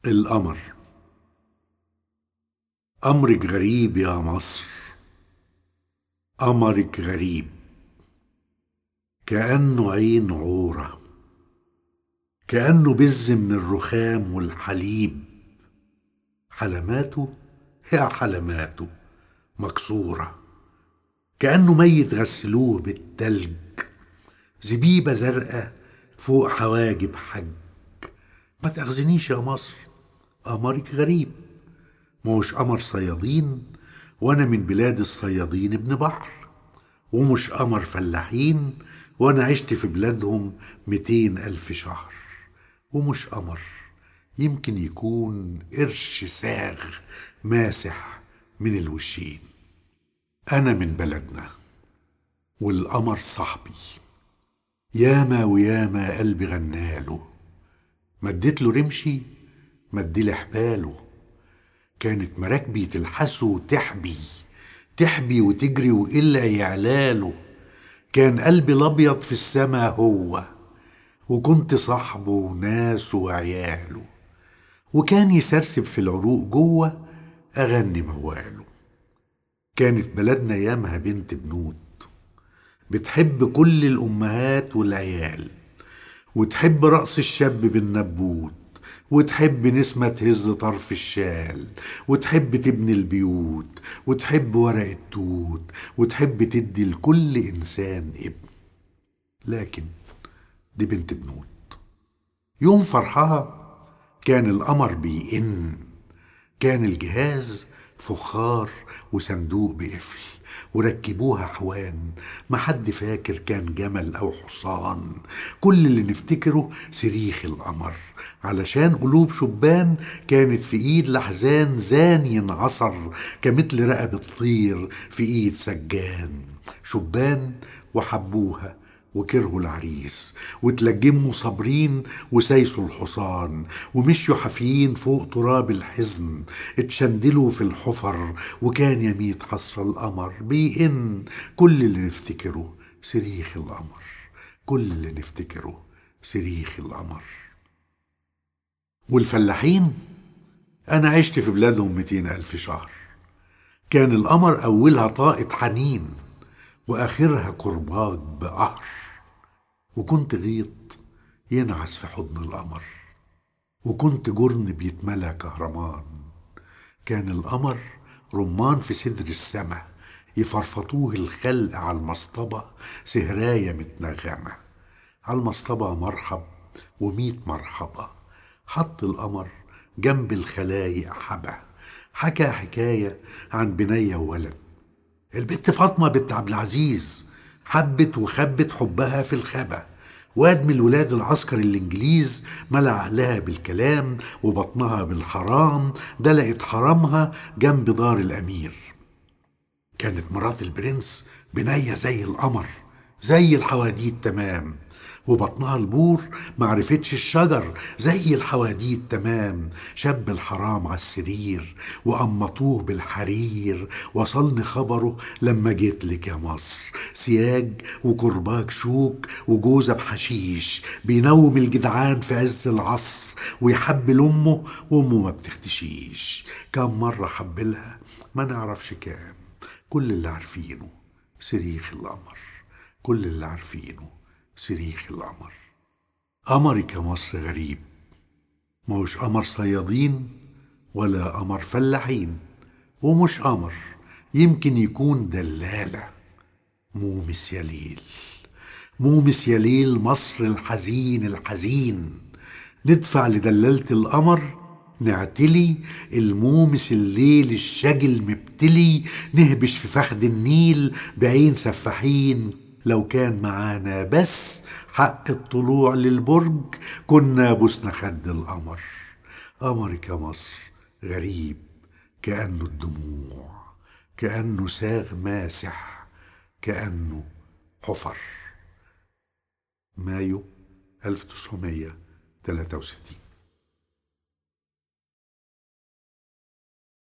القمر أمرك غريب يا مصر قمرك غريب كأنه عين عورة كأنه بز من الرخام والحليب حلماته يا حلماته مكسورة كأنه ميت غسلوه بالتلج زبيبة زرقاء فوق حواجب حج ما تأخذنيش يا مصر قمرك غريب مش قمر صيادين وانا من بلاد الصيادين ابن بحر ومش قمر فلاحين وانا عشت في بلادهم ميتين الف شهر ومش قمر يمكن يكون قرش ساغ ماسح من الوشين انا من بلدنا والقمر صاحبي ياما وياما قلبي غناله مديت له رمشي مديلي حباله كانت مراكبي تلحسه وتحبي تحبي وتجري وإلا يعلاله كان قلبي الأبيض في السما هو وكنت صاحبه وناسه وعياله وكان يسرسب في العروق جوه أغني مواله كانت بلدنا يامها بنت بنوت بتحب كل الأمهات والعيال وتحب رقص الشاب بالنبوت وتحب نسمة تهز طرف الشال وتحب تبني البيوت وتحب ورق التوت وتحب تدي لكل إنسان ابن لكن دي بنت بنوت يوم فرحها كان القمر بيئن كان الجهاز فخار وصندوق بقفل وركبوها حوان ما حد فاكر كان جمل او حصان كل اللي نفتكره صريخ القمر علشان قلوب شبان كانت في ايد لحزان زان ينعصر كمثل رقب الطير في ايد سجان شبان وحبوها وكرهوا العريس وتلجموا صابرين وسايسوا الحصان ومشيوا حافيين فوق تراب الحزن اتشندلوا في الحفر وكان يميت حصر القمر بيئن كل اللي نفتكره صريخ القمر كل اللي نفتكره صريخ القمر والفلاحين أنا عشت في بلادهم مئتين ألف شهر كان القمر أولها طاقة حنين وآخرها كرباج بقهر وكنت غيط ينعس في حضن القمر وكنت جرن بيتملى كهرمان كان القمر رمان في صدر السما يفرفطوه الخلق على المصطبة سهراية متنغمة على المصطبة مرحب وميت مرحبا حط القمر جنب الخلايق حبة حكى حكاية عن بنية وولد البت فاطمة بنت عبد العزيز حبت وخبت حبها في الخبا واد من الولاد العسكر الانجليز ملع عقلها بالكلام وبطنها بالحرام دلقت حرامها جنب دار الامير كانت مرات البرنس بنية زي القمر زي الحواديت تمام وبطنها البور معرفتش الشجر زي الحواديت تمام شاب الحرام على السرير وقمطوه بالحرير وصلني خبره لما جيت لك يا مصر سياج وكرباج شوك وجوزة بحشيش بينوم الجدعان في عز العصر ويحبل امه وامه ما بتختشيش كم مرة حبلها ما نعرفش كام كل اللي عارفينه صريخ القمر كل اللي عارفينه صريخ القمر قمرك يا مصر غريب موش قمر صيادين ولا قمر فلاحين ومش قمر يمكن يكون دلالة مومس يا ليل مومس يا ليل مصر الحزين الحزين ندفع لدلالة القمر نعتلي المومس الليل الشجل مبتلي نهبش في فخد النيل بعين سفاحين لو كان معانا بس حق الطلوع للبرج كنا بسنا خد القمر قمرك يا مصر غريب كأنه الدموع كأنه ساغ ماسح كأنه حفر مايو 1963